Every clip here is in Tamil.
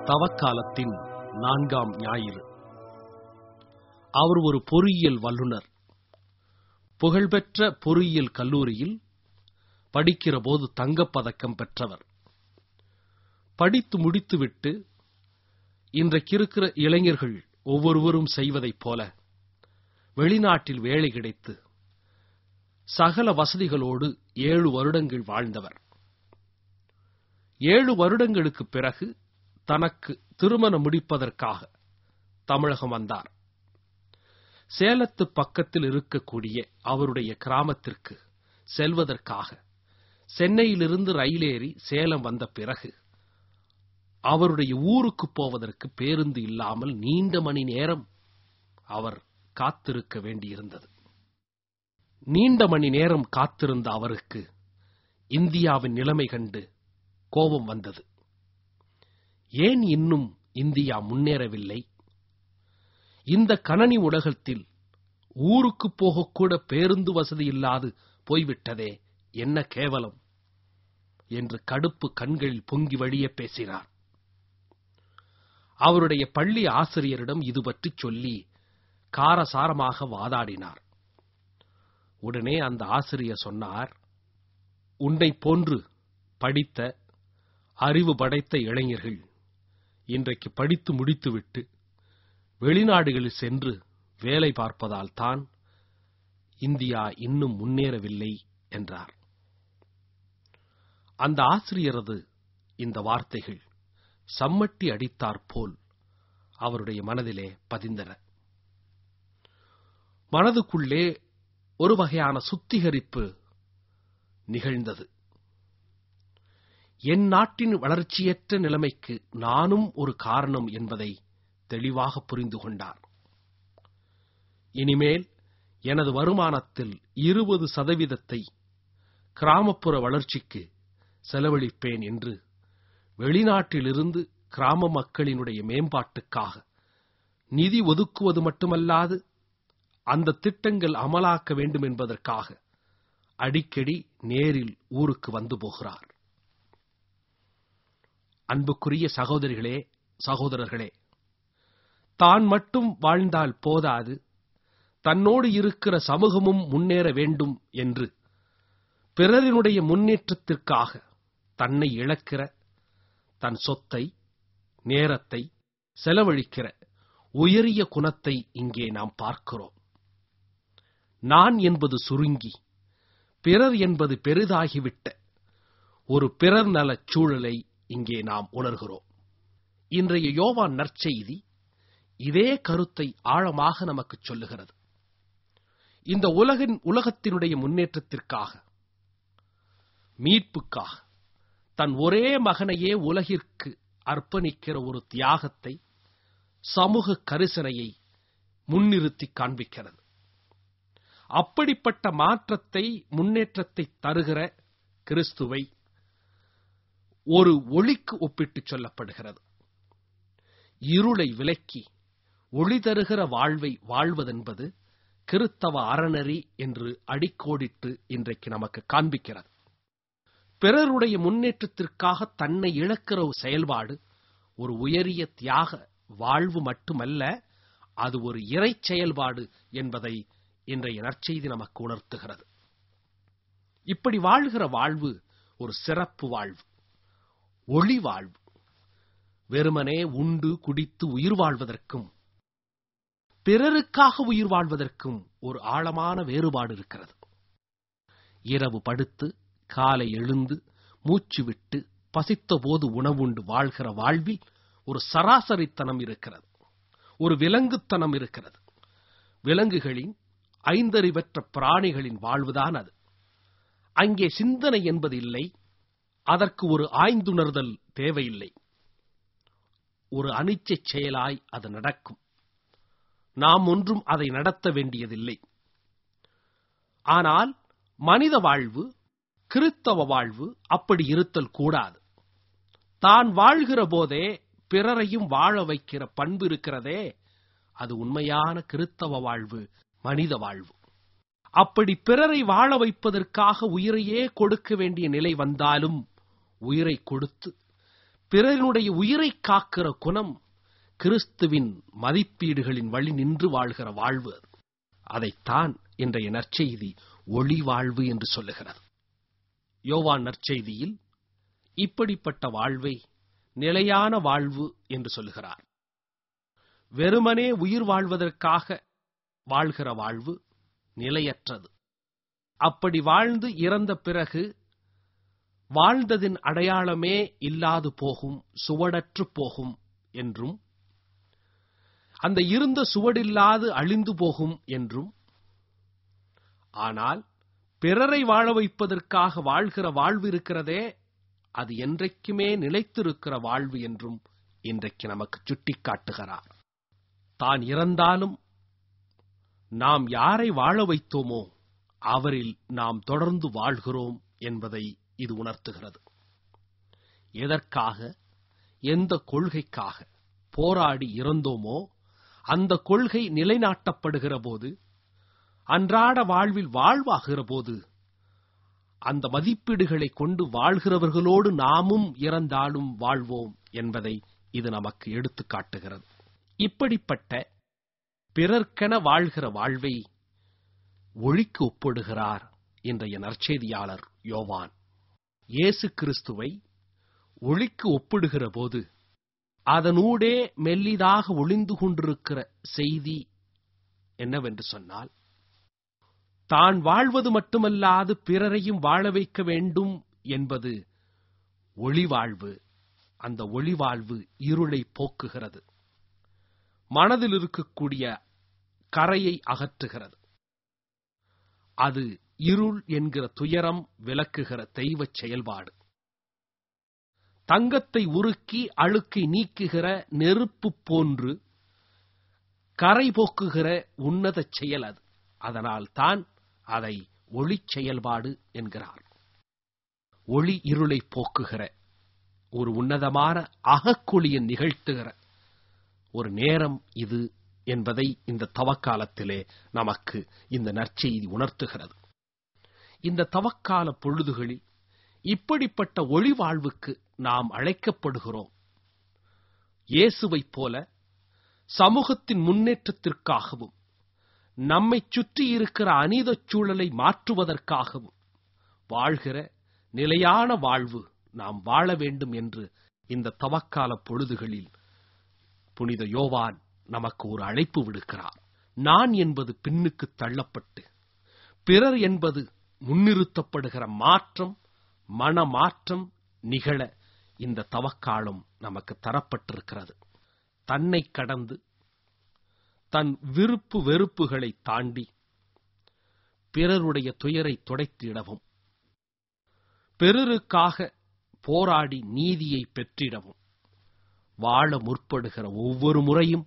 தவக்காலத்தின் நான்காம் ஞாயிறு அவர் ஒரு பொறியியல் வல்லுனர் புகழ்பெற்ற பொறியியல் கல்லூரியில் படிக்கிற போது தங்கப்பதக்கம் பெற்றவர் படித்து முடித்துவிட்டு இன்றைக்கு இருக்கிற இளைஞர்கள் ஒவ்வொருவரும் செய்வதைப் போல வெளிநாட்டில் வேலை கிடைத்து சகல வசதிகளோடு ஏழு வருடங்கள் வாழ்ந்தவர் ஏழு வருடங்களுக்குப் பிறகு தனக்கு திருமணம் முடிப்பதற்காக தமிழகம் வந்தார் சேலத்து பக்கத்தில் இருக்கக்கூடிய அவருடைய கிராமத்திற்கு செல்வதற்காக சென்னையிலிருந்து ரயிலேறி சேலம் வந்த பிறகு அவருடைய ஊருக்கு போவதற்கு பேருந்து இல்லாமல் நீண்ட மணி நேரம் அவர் காத்திருக்க வேண்டியிருந்தது நீண்ட மணி நேரம் காத்திருந்த அவருக்கு இந்தியாவின் நிலைமை கண்டு கோபம் வந்தது ஏன் இன்னும் இந்தியா முன்னேறவில்லை இந்த கணனி உலகத்தில் ஊருக்கு போகக்கூட பேருந்து வசதி இல்லாது போய்விட்டதே என்ன கேவலம் என்று கடுப்பு கண்களில் பொங்கி வழிய பேசினார் அவருடைய பள்ளி ஆசிரியரிடம் இது பற்றி சொல்லி காரசாரமாக வாதாடினார் உடனே அந்த ஆசிரியர் சொன்னார் உன்னை போன்று படித்த அறிவு படைத்த இளைஞர்கள் இன்றைக்கு படித்து முடித்துவிட்டு வெளிநாடுகளில் சென்று வேலை பார்ப்பதால் தான் இந்தியா இன்னும் முன்னேறவில்லை என்றார் அந்த ஆசிரியரது இந்த வார்த்தைகள் சம்மட்டி அடித்தாற்போல் அவருடைய மனதிலே பதிந்தன மனதுக்குள்ளே ஒரு வகையான சுத்திகரிப்பு நிகழ்ந்தது என் நாட்டின் வளர்ச்சியற்ற நிலைமைக்கு நானும் ஒரு காரணம் என்பதை தெளிவாக புரிந்து கொண்டார் இனிமேல் எனது வருமானத்தில் இருபது சதவீதத்தை கிராமப்புற வளர்ச்சிக்கு செலவழிப்பேன் என்று வெளிநாட்டிலிருந்து கிராம மக்களினுடைய மேம்பாட்டுக்காக நிதி ஒதுக்குவது மட்டுமல்லாது அந்த திட்டங்கள் அமலாக்க வேண்டும் என்பதற்காக அடிக்கடி நேரில் ஊருக்கு வந்து போகிறார் அன்புக்குரிய சகோதரிகளே சகோதரர்களே தான் மட்டும் வாழ்ந்தால் போதாது தன்னோடு இருக்கிற சமூகமும் முன்னேற வேண்டும் என்று பிறரினுடைய முன்னேற்றத்திற்காக தன்னை இழக்கிற தன் சொத்தை நேரத்தை செலவழிக்கிற உயரிய குணத்தை இங்கே நாம் பார்க்கிறோம் நான் என்பது சுருங்கி பிறர் என்பது பெரிதாகிவிட்ட ஒரு பிறர் நலச் சூழலை இங்கே நாம் உணர்கிறோம் இன்றைய யோவான் நற்செய்தி இதே கருத்தை ஆழமாக நமக்கு சொல்லுகிறது இந்த உலகின் உலகத்தினுடைய முன்னேற்றத்திற்காக மீட்புக்காக தன் ஒரே மகனையே உலகிற்கு அர்ப்பணிக்கிற ஒரு தியாகத்தை சமூக கரிசனையை முன்னிறுத்தி காண்பிக்கிறது அப்படிப்பட்ட மாற்றத்தை முன்னேற்றத்தை தருகிற கிறிஸ்துவை ஒரு ஒளிக்கு ஒப்பிட்டு சொல்லப்படுகிறது இருளை விலக்கி ஒளி தருகிற வாழ்வை வாழ்வதென்பது கிறித்தவ அறநெறி என்று அடிக்கோடிட்டு இன்றைக்கு நமக்கு காண்பிக்கிறது பிறருடைய முன்னேற்றத்திற்காக தன்னை இழக்கிற ஒரு செயல்பாடு ஒரு உயரிய தியாக வாழ்வு மட்டுமல்ல அது ஒரு இறை செயல்பாடு என்பதை இன்றைய நற்செய்தி நமக்கு உணர்த்துகிறது இப்படி வாழ்கிற வாழ்வு ஒரு சிறப்பு வாழ்வு ஒளி வாழ்வு வெறுமனே உண்டு குடித்து உயிர் வாழ்வதற்கும் பிறருக்காக உயிர் வாழ்வதற்கும் ஒரு ஆழமான வேறுபாடு இருக்கிறது இரவு படுத்து காலை எழுந்து மூச்சு விட்டு பசித்த போது உணவுண்டு வாழ்கிற வாழ்வில் ஒரு சராசரித்தனம் இருக்கிறது ஒரு விலங்குத்தனம் இருக்கிறது விலங்குகளின் ஐந்தறிவற்ற பிராணிகளின் வாழ்வுதான் அது அங்கே சிந்தனை என்பது இல்லை அதற்கு ஒரு ஆய்ந்துணர்தல் தேவையில்லை ஒரு அனிச்சை செயலாய் அது நடக்கும் நாம் ஒன்றும் அதை நடத்த வேண்டியதில்லை ஆனால் மனித வாழ்வு கிறித்தவ வாழ்வு அப்படி இருத்தல் கூடாது தான் வாழ்கிற போதே பிறரையும் வாழ வைக்கிற பண்பு இருக்கிறதே அது உண்மையான கிறித்தவ வாழ்வு மனித வாழ்வு அப்படி பிறரை வாழ வைப்பதற்காக உயிரையே கொடுக்க வேண்டிய நிலை வந்தாலும் உயிரை கொடுத்து பிறனுடைய உயிரை காக்கிற குணம் கிறிஸ்துவின் மதிப்பீடுகளின் வழி நின்று வாழ்கிற வாழ்வு அது அதைத்தான் இன்றைய நற்செய்தி ஒளி வாழ்வு என்று சொல்லுகிறது யோவான் நற்செய்தியில் இப்படிப்பட்ட வாழ்வை நிலையான வாழ்வு என்று சொல்லுகிறார் வெறுமனே உயிர் வாழ்வதற்காக வாழ்கிற வாழ்வு நிலையற்றது அப்படி வாழ்ந்து இறந்த பிறகு வாழ்ந்ததின் அடையாளமே இல்லாது போகும் சுவடற்று போகும் என்றும் அந்த இருந்த சுவடில்லாது அழிந்து போகும் என்றும் ஆனால் பிறரை வாழ வைப்பதற்காக வாழ்கிற வாழ்வு இருக்கிறதே அது என்றைக்குமே நிலைத்திருக்கிற வாழ்வு என்றும் இன்றைக்கு நமக்கு சுட்டிக்காட்டுகிறார் தான் இறந்தாலும் நாம் யாரை வாழ வைத்தோமோ அவரில் நாம் தொடர்ந்து வாழ்கிறோம் என்பதை இது உணர்த்துகிறது எதற்காக எந்த கொள்கைக்காக போராடி இறந்தோமோ அந்த கொள்கை நிலைநாட்டப்படுகிற போது அன்றாட வாழ்வில் வாழ்வாகிற போது அந்த மதிப்பீடுகளை கொண்டு வாழ்கிறவர்களோடு நாமும் இறந்தாலும் வாழ்வோம் என்பதை இது நமக்கு எடுத்து காட்டுகிறது இப்படிப்பட்ட பிறர்க்கென வாழ்கிற வாழ்வை ஒளிக்கு ஒப்பிடுகிறார் இன்றைய நற்செய்தியாளர் யோவான் இயேசு கிறிஸ்துவை ஒளிக்கு ஒப்பிடுகிற போது அதனூடே மெல்லிதாக ஒளிந்து கொண்டிருக்கிற செய்தி என்னவென்று சொன்னால் தான் வாழ்வது மட்டுமல்லாது பிறரையும் வாழ வைக்க வேண்டும் என்பது ஒளிவாழ்வு அந்த ஒளிவாழ்வு இருளை போக்குகிறது மனதில் இருக்கக்கூடிய கரையை அகற்றுகிறது அது இருள் என்கிற துயரம் விளக்குகிற தெய்வச் செயல்பாடு தங்கத்தை உருக்கி அழுக்கை நீக்குகிற நெருப்பு போன்று கரை போக்குகிற உன்னத செயல் அது அதனால் தான் அதை ஒளி செயல்பாடு என்கிறார் ஒளி இருளை போக்குகிற ஒரு உன்னதமான அகக்குழியை நிகழ்த்துகிற ஒரு நேரம் இது என்பதை இந்த தவக்காலத்திலே நமக்கு இந்த நற்செய்தி உணர்த்துகிறது இந்த தவக்கால பொழுதுகளில் இப்படிப்பட்ட ஒளி வாழ்வுக்கு நாம் அழைக்கப்படுகிறோம் இயேசுவைப் போல சமூகத்தின் முன்னேற்றத்திற்காகவும் நம்மை சுற்றி இருக்கிற அநீதச் சூழலை மாற்றுவதற்காகவும் வாழ்கிற நிலையான வாழ்வு நாம் வாழ வேண்டும் என்று இந்த தவக்கால பொழுதுகளில் புனித யோவான் நமக்கு ஒரு அழைப்பு விடுக்கிறார் நான் என்பது பின்னுக்கு தள்ளப்பட்டு பிறர் என்பது முன்னிறுத்தப்படுகிற மாற்றம் மனமாற்றம் நிகழ இந்த தவக்காலம் நமக்கு தரப்பட்டிருக்கிறது தன்னை கடந்து தன் விருப்பு வெறுப்புகளை தாண்டி பிறருடைய துயரை துடைத்திடவும் பிறருக்காக போராடி நீதியை பெற்றிடவும் வாழ முற்படுகிற ஒவ்வொரு முறையும்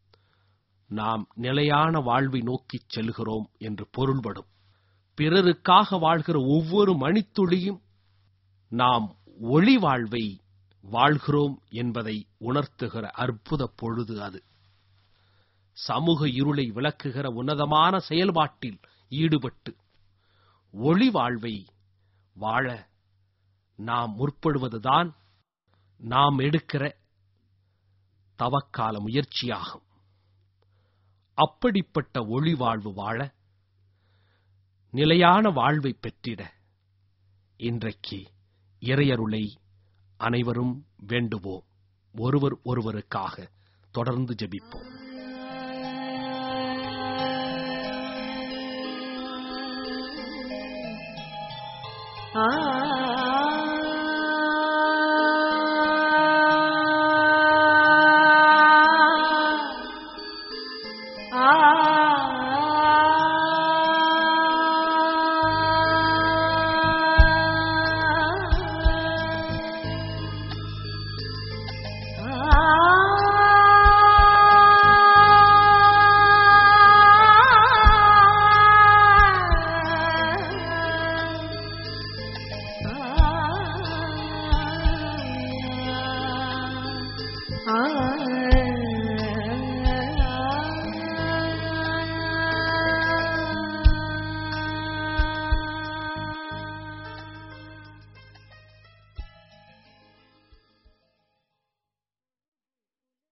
நாம் நிலையான வாழ்வை நோக்கிச் செல்கிறோம் என்று பொருள்படும் பிறருக்காக வாழ்கிற ஒவ்வொரு மணித்துளியும் நாம் ஒளி வாழ்வை வாழ்கிறோம் என்பதை உணர்த்துகிற அற்புத பொழுது அது சமூக இருளை விளக்குகிற உன்னதமான செயல்பாட்டில் ஈடுபட்டு ஒளி வாழ்வை வாழ நாம் முற்படுவதுதான் நாம் எடுக்கிற தவக்கால முயற்சியாகும் அப்படிப்பட்ட ஒளி வாழ்வு வாழ நிலையான வாழ்வை பெற்றிட இன்றைக்கு இறையருளை அனைவரும் வேண்டுவோம் ஒருவர் ஒருவருக்காக தொடர்ந்து ஜெபிப்போம் Ah